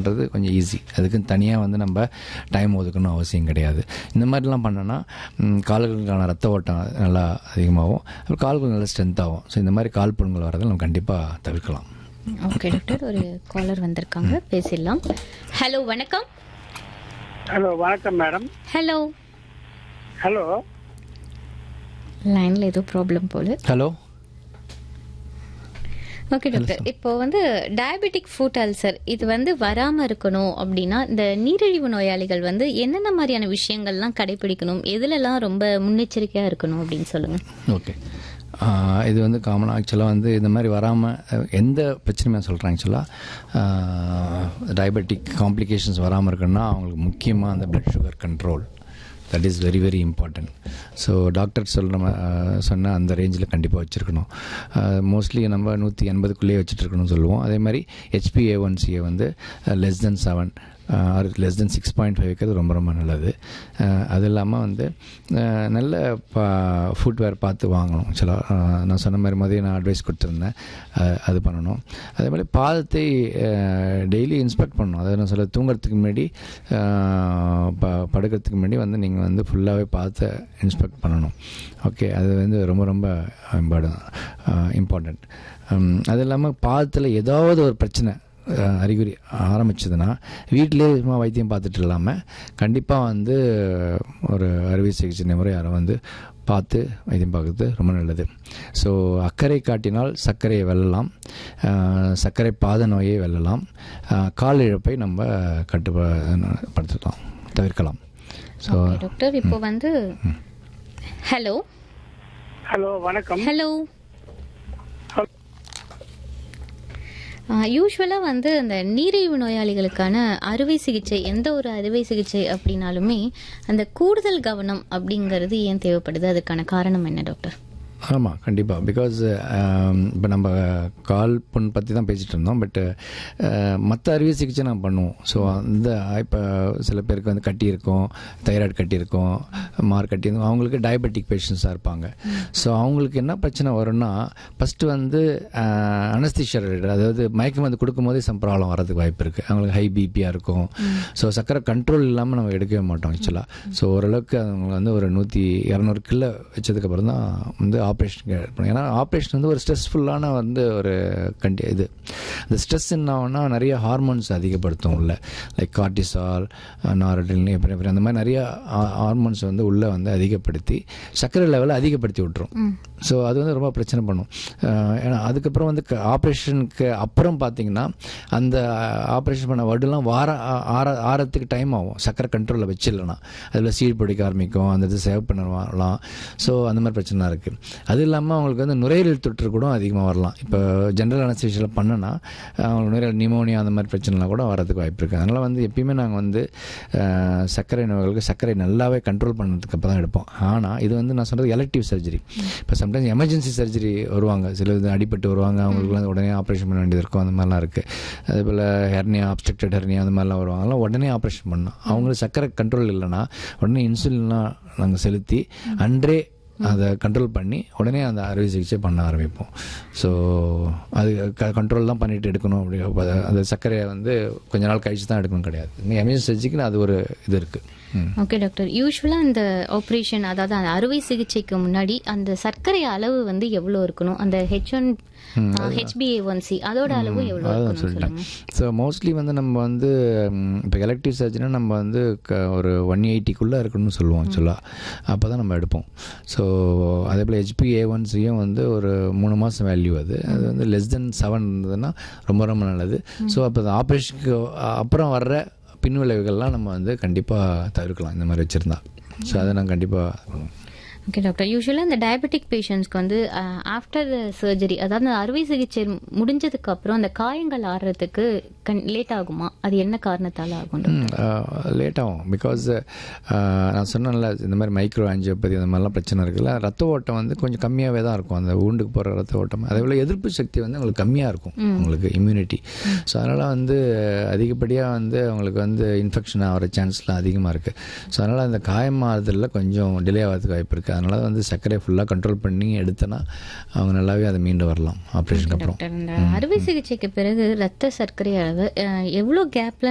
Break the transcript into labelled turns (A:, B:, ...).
A: பண்ணுறது கொஞ்சம் ஈஸி அதுக்கு தனியாக வந்து நம்ம டைம் ஒதுக்கணும் அவசியம் கிடையாது இந்த மாதிரிலாம் பண்ணோன்னா ம், கால்களுக்கான ரத்த ஓட்டம் நல்லா அதிகமாகும் அப்புறம் கால்கள் நல்லா ஸ்ட்ரென்த் ஆகும் ஸோ இந்த மாதிரி கால் புண்கள் வரதை நம்ம கண்டிப்பாக தவிர்க்கலாம்
B: ஓகே டாக்டர் ஒரு காலர் வந்திருக்காங்க பேசிடலாம் ஹலோ வணக்கம்
C: ஹலோ வணக்கம் மேடம்
B: ஹலோ
C: ஹலோ
B: லைன்ல ஏதோ ப்ராப்ளம் போல
A: ஹலோ
B: ஓகே டாக்டர் இப்போ வந்து டயபெட்டிக் ஃபுட் அல்சர் இது வந்து வராம இருக்கணும் அப்படின்னா இந்த நீரிழிவு நோயாளிகள் வந்து என்னென்ன மாதிரியான விஷயங்கள்லாம் கடைபிடிக்கணும் எதுலலாம் ரொம்ப முன்னெச்சரிக்கையா இருக்கணும் அப்படின்னு சொல்லுங்க
A: ஓகே ஆஹ் இது வந்து காமனாக ஆக்சுவலாக வந்து இந்த மாதிரி வராமல் எந்த பிரச்சனையுமே சொல்கிறேன் ஆக்சுவலாக டயபெட்டிக் காம்ப்ளிகேஷன்ஸ் வராமல் இருக்குன்னா அவங்களுக்கு முக்கியமாக அந்த blood sugar control that is very very important so doctor சொல்கிற சொன்ன அந்த ரேஞ்சில் கண்டிப்பாக வச்சுருக்கணும் மோஸ்ட்லி நம்ம நூற்றி எண்பதுக்குள்ளேயே வச்சுட்டு இருக்கணும்னு சொல்லுவோம் அதே மாதிரி ஹெச்பிஏ ஒன் சிஏ வந்து less than seven or less than six point five வைக்கிறது ரொம்ப ரொம்ப நல்லது அஹ் அது இல்லாமல் வந்து அஹ் நல்ல பா ஃபுட்வேர் பார்த்து வாங்கணும் சில நான் சொன்ன மாதிரி மதியம் நான் அட்வைஸ் கொடுத்துருந்தேன் அஹ் அது பண்ணணும் அதே மாதிரி பாதத்தை டெய்லி இன்ஸ்பெக்ட் பண்ணணும் அதாவது நான் சொல்ல தூங்குறதுக்கு முன்னாடி அஹ் ப படுக்கிறதுக்கு முன்னாடி வந்து நீங்கள் வந்து ஃபுல்லாகவே பார்த்து இன்ஸ்பெக்ட் பண்ணணும் ஓகே அது வந்து ரொம்ப ரொம்ப இம்பார்ட்டண்ட் அது இல்லாமல் பாதத்தில் ஏதாவது ஒரு பிரச்சனை அஹ் அறிகுறி ஆரம்பிச்சதுன்னா வீட்டிலே சும்மா வைத்தியம் பார்த்துட்டு இல்லாமல் கண்டிப்பாக வந்து ஒரு அறுவை சிகிச்சை நிபுணர் யாரை வந்து பார்த்து வைத்தியம் பார்க்குறது ரொம்ப நல்லது ஸோ அக்கறை காட்டினால் சர்க்கரையை வெல்லலாம் அஹ் சர்க்கரை பாத நோயை வெல்லலாம் அஹ் கால் இழப்பை நம்ம கட்டுப்படுத்தலாம் தவிர்க்கலாம் ஸோ
B: ஓகே டாக்டர் இப்போ வந்து ஹலோ
C: ஹலோ வணக்கம்
B: ஹலோ யூஸ்வலாக வந்து அந்த நீரிழிவு நோயாளிகளுக்கான அறுவை சிகிச்சை எந்த ஒரு அறுவை சிகிச்சை அப்படின்னாலுமே அந்த கூடுதல் கவனம் அப்படிங்கிறது ஏன் தேவைப்படுது அதுக்கான காரணம் என்ன டாக்டர்
A: ஆமாம் கண்டிப்பாக பிகாஸ் இப்போ நம்ம கால் புண் பற்றி தான் பேசிகிட்டு இருந்தோம் பட்டு மற்ற அறுவை சிகிச்சை நான் பண்ணுவோம் ஸோ அந்த இப்போ சில பேருக்கு வந்து கட்டி இருக்கும் தைராய்டு கட்டி இருக்கும் மார் கட்டி இருக்கும் அவங்களுக்கு டயபெட்டிக் பேஷண்ட்ஸாக இருப்பாங்க ஸோ அவங்களுக்கு என்ன பிரச்சனை வரும்னா ஃபஸ்ட்டு வந்து அனஸ்திஷியர் அதாவது மயக்கம் வந்து கொடுக்கும்போதே சம் ப்ராப்ளம் வரதுக்கு வாய்ப்பு இருக்குது அவங்களுக்கு ஹை பிபியாக இருக்கும் ஸோ சக்கரை கண்ட்ரோல் இல்லாமல் நம்ம எடுக்கவே மாட்டோம் ஆக்சுவலாக ஸோ ஓரளவுக்கு அவங்க வந்து ஒரு நூற்றி இரநூறு கிலோ வச்சதுக்கப்புறம் தான் வந்து ஆப்ரேஷனுக்கு எடுப்போம் ஏன்னா ஆப்ரேஷன் வந்து ஒரு ஸ்ட்ரெஸ்ஃபுல்லான வந்து ஒரு கண்டி இது அந்த ஸ்ட்ரெஸ் என்ன ஆகும்னா நிறைய ஹார்மோன்ஸ் அதிகப்படுத்தும் உள்ள லைக் கார்டிசால் நாரடின் எப்படி அந்த மாதிரி நிறைய ஹார்மோன்ஸ் வந்து உள்ளே வந்து அதிகப்படுத்தி சர்க்கரை லெவலை அதிகப்படுத்தி விட்டுரும் ஸோ அது வந்து ரொம்ப பிரச்சனை பண்ணும் அஹ் ஏன்னா அதுக்கப்புறம் வந்து ஆப்ரேஷனுக்கு அப்புறம் பார்த்தீங்கன்னா அந்த ஆப்ரேஷன் பண்ண வடுலாம் வார ஆ- ஆற ஆறத்துக்கு டைம் ஆகும் சக்கரை கண்ட்ரோலில் வச்சிடலனா அதில் சீட் பிடிக்க ஆரம்பிக்கும் அந்த இது சேவ் பண்ண வரலாம் ஸோ அந்த மாதிரி பிரச்சனை இருக்குது அது இல்லாமல் அவங்களுக்கு வந்து நுரையீரல் தொற்று கூட அதிகமாக வரலாம் இப்போ ஜென்ரல் அனஸ்தீஷியில் பண்ணனா அவங்களுக்கு நுரையீரல் நிமோனியா அந்த மாதிரி பிரச்சனைலாம் கூட வரதுக்கு வாய்ப்பு இருக்குது அதனால் வந்து எப்பயுமே நாங்கள் வந்து அஹ், சர்க்கரை நோய்களுக்கு சர்க்கரை நல்லாவே கண்ட்ரோல் பண்ணதுக்கு அப்புறம் தான் எடுப்போம் ஆனால் இது வந்து நான் சொல்கிறது எலக்டிவ் சர்ஜரி இப்போ சம்டைம்ஸ் எமர்ஜென்சி சர்ஜரி வருவாங்க சில இது அடிபட்டு வருவாங்க அவங்களுக்கு வந்து உடனே ஆப்ரேஷன் பண்ண வேண்டியது இருக்கும் அந்த மாதிரிலாம் இருக்குது அதே போல் ஹெர்னியா அப்ஸ்ட்ரக்டட் ஹெர்னியா அந்த மாதிரிலாம் வருவாங்க அதெல்லாம் உடனே ஆப்ரேஷன் பண்ணணும் அவங்களுக்கு சர்க்கரை கண்ட்ரோல் இல்லைன்னா உடனே இன்சுலின்லாம் நாங்கள் செலுத்தி அன்றே அதை கண்ட்ரோல் பண்ணி உடனே அந்த அறுவை சிகிச்சை பண்ண ஆரம்பிப்போம் ஸோ அது கண்ட்ரோல் தான் பண்ணிட்டு எடுக்கணும் அப்படி அப்ப அந்த சர்க்கரையை வந்து கொஞ்ச நாள் கழிச்சு தான் எடுக்கணும் கிடையாது எமர்ஜென்சி சர்ஜரிக்கு அது ஒரு இது இருக்குது ம்
B: ஓகே டாக்டர் யூஸ்வலாக அந்த ஆப்ரேஷன் அதாவது அந்த அறுவை சிகிச்சைக்கு முன்னாடி அந்த சர்க்கரை அளவு வந்து எவ்வளோ இருக்கணும் அந்த H one HBA one C அதோட அளவு எவ்வளோ
A: அதான்
B: இருக்கணும்
A: சொல்லிட்டேன்
B: சொல்லுங்க
A: ஸோ மோஸ்ட்லி வந்து நம்ம வந்து ம், இப்போ எலக்டிவ் சர்ஜரினா நம்ம வந்து க ஒரு ஒன் எயிட்டிக்குள்ளே இருக்கணும்னு சொல்லுவோம் ஆக்சுவலாக அப்போ தான் நம்ம எடுப்போம் ஸோ அதே போல் ஹெச்பி ஏ ஒன் சியும் வந்து ஒரு மூணு மாதம் வேல்யூ அது அது வந்து லெஸ் தென் செவன் இருந்ததுன்னா ரொம்ப ரொம்ப நல்லது ஸோ அப்போ ஆப்ரேஷனுக்கு அப்புறம் வர்ற பின்விளைவுகள்லாம் நம்ம வந்து கண்டிப்பாக தவிர்க்கலாம் இந்த மாதிரி வச்சுருந்தா ஸோ அதை நான் கண்டிப்பாக பண்ணுவோம்
B: ஓகே டாக்டர் யூஸ்வலாக இந்த டயபெட்டிக் பேஷண்ட்ஸ்க்கு வந்து ஆஃப்டர் சர்ஜரி அதாவது அந்த அறுவை சிகிச்சை முடிஞ்சதுக்கு அப்புறம் அந்த காயங்கள் ஆறுறதுக்கு லேட் ஆகுமா அது என்ன காரணத்தால் ஆகும் டாக்டர்?
A: லேட் ஆகும் பிகாஸ் நான் சொன்னேன்ல இந்த மாதிரி மைக்ரோ ஆஞ்சியோபதி அந்த மாதிரிலாம் பிரச்சனை இருக்குல்ல ரத்த ஓட்டம் வந்து கொஞ்சம் கம்மியாகவே தான் இருக்கும் அந்த ஊண்டுக்கு போகிற ரத்த ஓட்டம் அதே போல் எதிர்ப்பு சக்தி வந்து உங்களுக்கு கம்மியாக இருக்கும் உங்களுக்கு இம்யூனிட்டி ஸோ அதனால் வந்து அதிகப்படியாக வந்து அவங்களுக்கு வந்து இன்ஃபெக்ஷன் ஆகிற சான்ஸ்லாம் அதிகமாக இருக்குது ஸோ அதனால் அந்த காயமாறுதலில் கொஞ்சம் டிலே ஆகிறதுக்கு வாய்ப்பு இருக்குது அதனால் வந்து சர்க்கரையை ஃபுல்லாக கண்ட்ரோல் பண்ணி எடுத்தனா அவங்க நல்லாவே அதை மீண்டு வரலாம் ஆப்ரேஷனுக்கு அப்புறம்
B: டாக்டர் இந்த அறுவை சிகிச்சைக்கு பிறகு ரத்த சர்க்கரை அளவு அஹ், எவ்வளவு கேப்ல